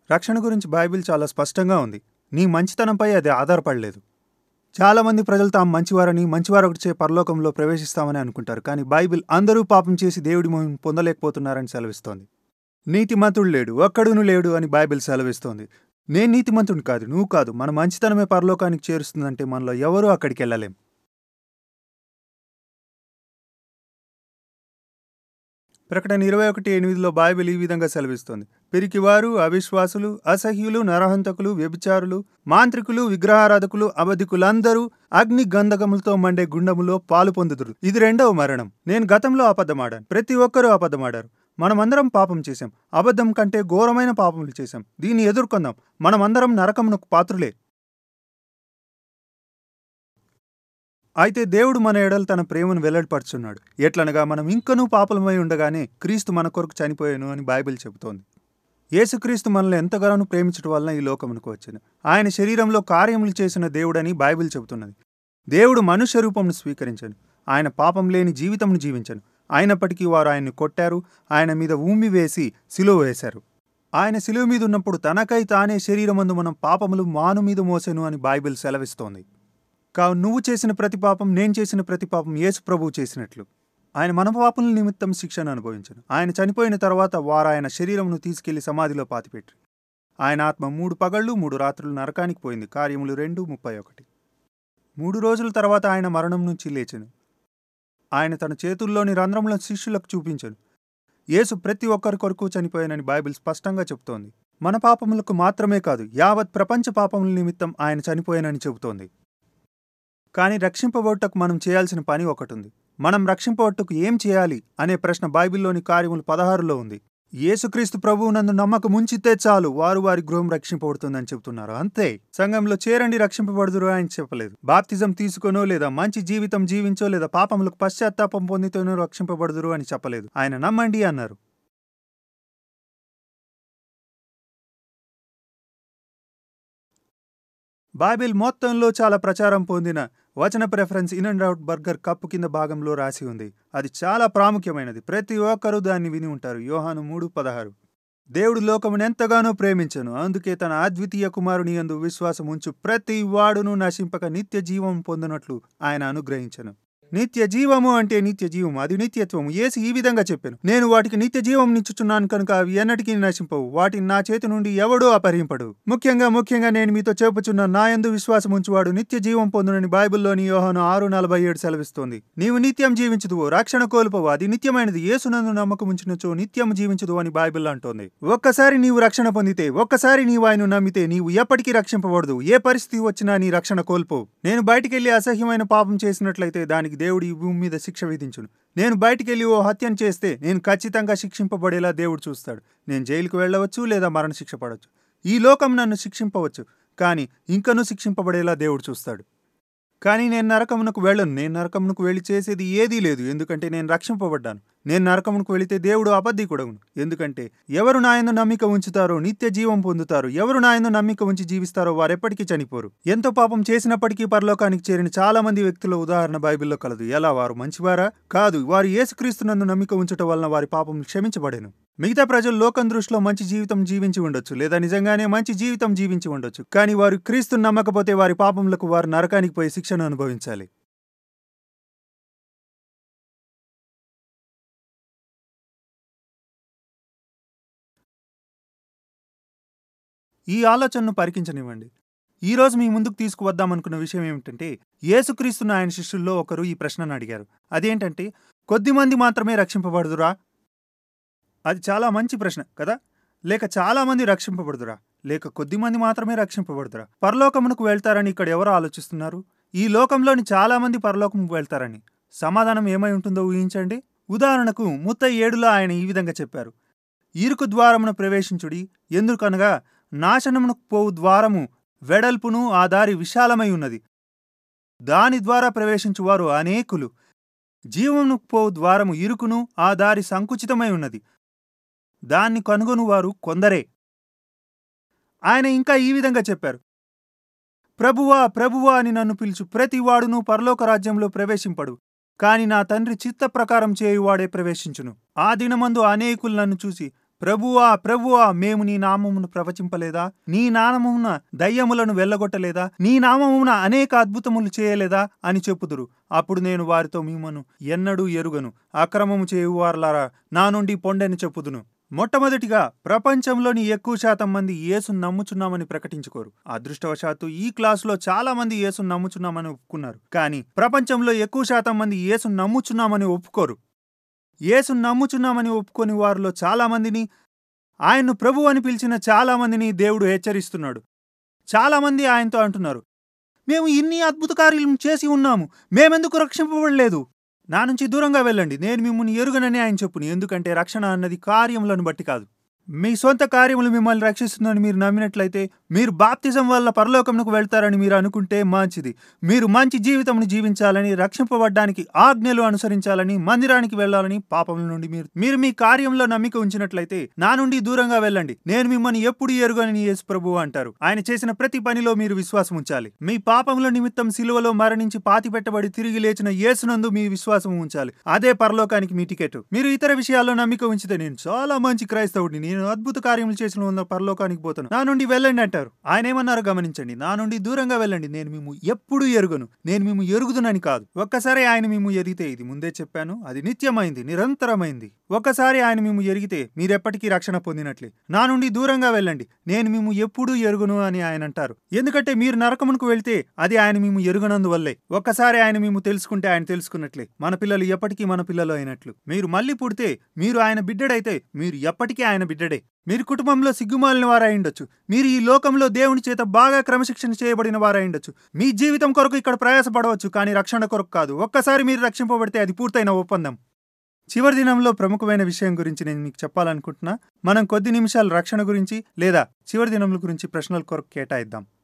రక్షణ గురించి బైబిల్ చాలా స్పష్టంగా ఉంది నీ మంచితనంపై అది ఆధారపడలేదు చాలామంది ప్రజలు తాము మంచివారని మంచివారొకటిచే పరలోకంలో ప్రవేశిస్తామని అనుకుంటారు కానీ బైబిల్ అందరూ పాపం చేసి దేవుడి మహిమ పొందలేకపోతున్నారని సెలవిస్తోంది నీతిమంతుడు లేడు ఒక్కడును లేడు అని బైబిల్ సెలవిస్తోంది నేను నీతిమంతుడు కాదు నువ్వు కాదు మన మంచితనమే పరలోకానికి చేరుస్తుందంటే మనలో ఎవరూ అక్కడికి వెళ్ళలేం ప్రకటన ఇరవై ఒకటి ఎనిమిదిలో బైబిల్ ఈ విధంగా సెలవిస్తోంది పిరికివారు అవిశ్వాసులు అసహ్యులు నరహంతకులు వ్యభిచారులు మాంత్రికులు విగ్రహారాధకులు అబద్ధికులందరూ అగ్ని గంధకములతో మండే గుండములో పాలు పొందుదురు ఇది రెండవ మరణం నేను గతంలో అబద్ధమాడాను ప్రతి ఒక్కరూ అబద్ధమాడారు మనమందరం పాపం చేశాం అబద్ధం కంటే ఘోరమైన పాపములు చేశాం దీన్ని ఎదుర్కొందాం మనమందరం నరకమునకు పాత్రులే అయితే దేవుడు మన ఎడల తన ప్రేమను వెల్లడిపరుచున్నాడు ఎట్లనగా మనం ఇంకనూ పాపలమై ఉండగానే క్రీస్తు మన కొరకు చనిపోయాను అని బైబిల్ చెబుతోంది యేసుక్రీస్తు మనల్ని ఎంతగానో ప్రేమించడం వలన ఈ లోకమునకు వచ్చింది ఆయన శరీరంలో కార్యములు చేసిన దేవుడని బైబిల్ చెబుతున్నది దేవుడు మనుష్య రూపంను స్వీకరించను ఆయన పాపం లేని జీవితంను జీవించను అయినప్పటికీ వారు ఆయన్ని కొట్టారు ఆయన మీద ఊమి వేసి సిలువ వేశారు ఆయన సిలువ మీద ఉన్నప్పుడు తనకై తానే శరీరమందు మనం పాపములు మాను మీద మోసెను అని బైబిల్ సెలవిస్తోంది కావు నువ్వు చేసిన ప్రతి పాపం నేను చేసిన ప్రతి పాపం యేసు ప్రభువు చేసినట్లు ఆయన మన పాపముల నిమిత్తం శిక్షను అనుభవించను ఆయన చనిపోయిన తర్వాత వారు ఆయన శరీరమును తీసుకెళ్లి సమాధిలో పాతిపెట్టారు ఆయన ఆత్మ మూడు పగళ్ళు మూడు రాత్రులు నరకానికి పోయింది కార్యములు రెండు ముప్పై ఒకటి మూడు రోజుల తర్వాత ఆయన మరణం నుంచి లేచెను ఆయన తన చేతుల్లోని రంధ్రములను శిష్యులకు చూపించను యేసు ప్రతి ఒక్కరి కొరకు చనిపోయానని బైబిల్ స్పష్టంగా చెబుతోంది మన పాపములకు మాత్రమే కాదు యావత్ ప్రపంచ పాపముల నిమిత్తం ఆయన చనిపోయానని చెబుతోంది కానీ రక్షింపబోటకు మనం చేయాల్సిన పని ఒకటి ఉంది మనం రక్షింపబట్టుకు ఏం చేయాలి అనే ప్రశ్న బైబిల్లోని కార్యములు పదహారులో ఉంది యేసుక్రీస్తు ప్రభువు నందు నమ్మకం ఉంచితే చాలు వారు వారి గృహం రక్షింపబడుతుందని చెబుతున్నారు అంతే సంఘంలో చేరండి రక్షింపబడుదురు అని చెప్పలేదు బాప్తిజం తీసుకొనో లేదా మంచి జీవితం జీవించో లేదా పాపములకు పశ్చాత్తాపం పొందితేనో రక్షింపబడుదురు అని చెప్పలేదు ఆయన నమ్మండి అన్నారు బైబిల్ మొత్తంలో చాలా ప్రచారం పొందిన వచన preference in and out burger cup కింద భాగంలో రాసి ఉంది అది చాలా ప్రాముఖ్యమైనది ప్రతి ఒక్కరూ దాన్ని విని ఉంటారు యోహాను మూడు పదహారు దేవుడు లోకమును ఎంతగానో ప్రేమించను అందుకే తన అద్వితీయ కుమారుని యందు విశ్వాసం ఉంచు ప్రతి వాడును నశింపక నిత్య జీవం పొందినట్లు ఆయన అనుగ్రహించను నిత్య జీవము అంటే నిత్య జీవము అది నిత్యత్వము ఏసి ఈ విధంగా చెప్పాను నేను వాటికి నిత్య జీవం నిచ్చుచున్నాను కనుక అవి ఎన్నటికీ నశింపవు వాటిని నా చేతి నుండి ఎవడూ అపహరింపడు ముఖ్యంగా ముఖ్యంగా నేను మీతో చెప్పుచున్న నా యందు విశ్వాసం ఉంచువాడు నిత్య జీవం పొందునని బైబిల్లోని యోహాను ఆరు నలభై ఏడు సెలవిస్తోంది నీవు నిత్యం జీవించదువు రక్షణ కోల్పోవు అది నిత్యమైనది యేసునందు నమ్మకం ఉంచినచో నిత్యం జీవించదు అని బైబిల్ అంటోంది ఒక్కసారి నీవు రక్షణ పొందితే ఒక్కసారి నీవు ఆయన నమ్మితే నీవు ఎప్పటికీ రక్షింపబడదు ఏ పరిస్థితి వచ్చినా నీ రక్షణ కోల్పోవు నేను బయటికెళ్లి అసహ్యమైన పాపం చేసినట్లయితే దానికి దేవుడు ఈ భూమి మీద శిక్ష విధించును నేను బయటికెళ్ళి ఓ హత్యను చేస్తే నేను ఖచ్చితంగా శిక్షింపబడేలా దేవుడు చూస్తాడు నేను జైలుకు వెళ్ళవచ్చు లేదా మరణశిక్ష పడవచ్చు ఈ లోకం నన్ను శిక్షింపవచ్చు కానీ ఇంకనూ శిక్షింపబడేలా దేవుడు చూస్తాడు కానీ నేను నరకమునకు వెళ్ళను నేను నరకమునకు వెళ్ళి చేసేది ఏదీ లేదు ఎందుకంటే నేను రక్షింపబడ్డాను నేను నరకమునకు వెళితే దేవుడు అబద్ధికుడవును ఎందుకంటే ఎవరు నాయన నమ్మిక ఉంచుతారో నిత్య జీవం పొందుతారు ఎవరు నాయన నమ్మిక ఉంచి జీవిస్తారో వారెప్పటికీ చనిపోరు ఎంతో పాపం చేసినప్పటికీ పరలోకానికి చేరిన చాలా మంది వ్యక్తుల ఉదాహరణ బైబిల్లో కలదు ఎలా వారు మంచివారా కాదు వారు యేసుక్రీస్తునందు నమ్మిక ఉంచటం వలన వారి పాపం క్షమించబడేను మిగతా ప్రజలు లోకం దృష్టిలో మంచి జీవితం జీవించి ఉండొచ్చు లేదా నిజంగానే మంచి జీవితం జీవించి ఉండొచ్చు కానీ వారు క్రీస్తుని నమ్మకపోతే వారి పాపములకు వారు నరకానికి పోయి శిక్షను అనుభవించాలి ఈ ఆలోచనను పరికించనివ్వండి ఈ రోజు మీ ముందుకు తీసుకువద్దామనుకున్న విషయం ఏమిటంటే యేసుక్రీస్తున్న ఆయన శిష్యుల్లో ఒకరు ఈ ప్రశ్నను అడిగారు అదేంటంటే కొద్దిమంది మాత్రమే రక్షింపబడుదురా అది చాలా మంచి ప్రశ్న కదా లేక చాలా మంది రక్షింపబడుదురా లేక కొద్దిమంది మాత్రమే రక్షింపబడుదురా పరలోకమునకు వెళ్తారని ఇక్కడ ఎవరు ఆలోచిస్తున్నారు ఈ లోకంలోని చాలా మంది పరలోకముకు వెళ్తారని సమాధానం ఏమై ఉంటుందో ఊహించండి ఉదాహరణకు ముత్త ఏడులో ఆయన ఈ విధంగా చెప్పారు ఇరుకు ద్వారమున ప్రవేశించుడి ఎందుకనగా నాశనమునకు పోవు ద్వారము వెడల్పును ఆ దారి విశాలమై ఉన్నది దాని ద్వారా ప్రవేశించువారు అనేకులు జీవమునకు పోవు ద్వారము ఇరుకును ఆ దారి సంకుచితమై ఉన్నది దాన్ని కనుగొనువారు కొందరే ఆయన ఇంకా ఈ విధంగా చెప్పారు ప్రభువా ప్రభువా అని నన్ను పిలుచు ప్రతివాడును పరలోక రాజ్యంలో ప్రవేశింపడు కాని నా తండ్రి చిత్త ప్రకారం చేయువాడే ప్రవేశించును ఆ దినమందు అనేకులు నన్ను చూసి ప్రభువా ప్రభువా మేము నీ నామమును ప్రవచింపలేదా నీ నామమున దయ్యములను వెళ్ళగొట్టలేదా నీ నామమున అనేక అద్భుతములు చేయలేదా అని చెప్పుదురు అప్పుడు నేను వారితో మిమ్మను ఎన్నడూ ఎరుగను అక్రమము చేయువారులారా నా నుండి పొండని చెప్పుదును మొట్టమొదటిగా ప్రపంచంలోని ఎక్కువ శాతం మంది యేసును నమ్ముచున్నామని ప్రకటించుకోరు అదృష్టవశాత్తు ఈ క్లాసులో చాలా మంది యేసును నమ్ముచున్నామని ఒప్పుకున్నారు కానీ ప్రపంచంలో ఎక్కువ శాతం మంది యేసును నమ్ముచున్నామని ఒప్పుకోరు యేసును నమ్ముచున్నామని ఒప్పుకొని వారిలో చాలా మందిని ఆయన్ను ప్రభు అని పిలిచిన చాలా మందిని దేవుడు హెచ్చరిస్తున్నాడు చాలా మంది ఆయనతో అంటున్నారు మేము ఇన్ని అద్భుత కార్యాలను చేసి ఉన్నాము మేమెందుకు రక్షింపబడలేదు నా నుంచి దూరంగా వెళ్ళండి నేను మిమ్మల్ని ఎరుగనని ఆయన చెప్పును ఎందుకంటే రక్షణ అన్నది కార్యములను బట్టి కాదు మీ సొంత కార్యములు మిమ్మల్ని రక్షిస్తుందని మీరు నమ్మినట్లయితే మీరు బాప్తిజం వల్ల పరలోకమునకు వెళ్తారని మీరు అనుకుంటే మంచిది మీరు మంచి జీవితమును జీవించాలని రక్షింపబడ్డానికి ఆజ్ఞలు అనుసరించాలని మందిరానికి వెళ్ళాలని పాపముల నుండి మీరు మీరు మీ కార్యంలో నమ్మిక ఉంచినట్లయితే నా నుండి దూరంగా వెళ్ళండి నేను మిమ్మల్ని ఎప్పుడు ఎరుగని యేసు ప్రభువు అంటారు ఆయన చేసిన ప్రతి పనిలో మీరు విశ్వాసం ఉంచాలి మీ పాపముల నిమిత్తం సిలువలో మరణించి పాతి పెట్టబడి తిరిగి లేచిన యేసునందు మీ విశ్వాసం ఉంచాలి అదే పరలోకానికి మీ టికెట్ మీరు ఇతర విషయాల్లో నమ్మిక ఉంచితే నేను చాలా మంచి క్రైస్తవుడిని నేను అద్భుత కార్యములు చేసిన ఉన్న పరలోకానికి పోతాను నా నుండి వెళ్ళండి అంటారు ఆయన ఏమన్నారో గమనించండి నా నుండి దూరంగా వెళ్ళండి నేను మేము ఎప్పుడు ఎరుగను నేను మేము ఎరుగుదునని కాదు ఒక్కసారి ఆయన మేము ఎరిగితే ఇది ముందే చెప్పాను అది నిత్యమైంది నిరంతరమైంది ఒక్కసారి ఆయన మేము ఎరిగితే మీరెప్పటికీ రక్షణ పొందినట్లే నా నుండి దూరంగా వెళ్ళండి నేను మేము ఎప్పుడూ ఎరుగును అని ఆయన అంటారు ఎందుకంటే మీరు నరకమునకు వెళ్తే అది ఆయన మేము ఎరుగనందువల్లే ఒక్కసారి ఆయన మేము తెలుసుకుంటే ఆయన తెలుసుకున్నట్లే మన పిల్లలు ఎప్పటికీ మన పిల్లలు అయినట్లు మీరు మళ్ళీ పుడితే మీరు ఆయన బిడ్డడైతే మీరు ఎప్పటికీ ఆయన బిడ్డడే మీరు కుటుంబంలో సిగ్గుమాలిన వారై ఉండొచ్చు మీరు ఈ లోకంలో దేవుని చేత బాగా క్రమశిక్షణ చేయబడిన వారై ఉండొచ్చు మీ జీవితం కొరకు ఇక్కడ ప్రయాసపడవచ్చు కానీ రక్షణ కొరకు కాదు ఒక్కసారి మీరు రక్షింపబడితే అది పూర్తయిన ఒప్పందం చివరి దినంలో ప్రముఖమైన విషయం గురించి నేను మీకు చెప్పాలనుకుంటున్నా మనం కొద్ది నిమిషాలు రక్షణ గురించి లేదా చివరి దినముల గురించి ప్రశ్నల కొరకు కేటాయిద్దాం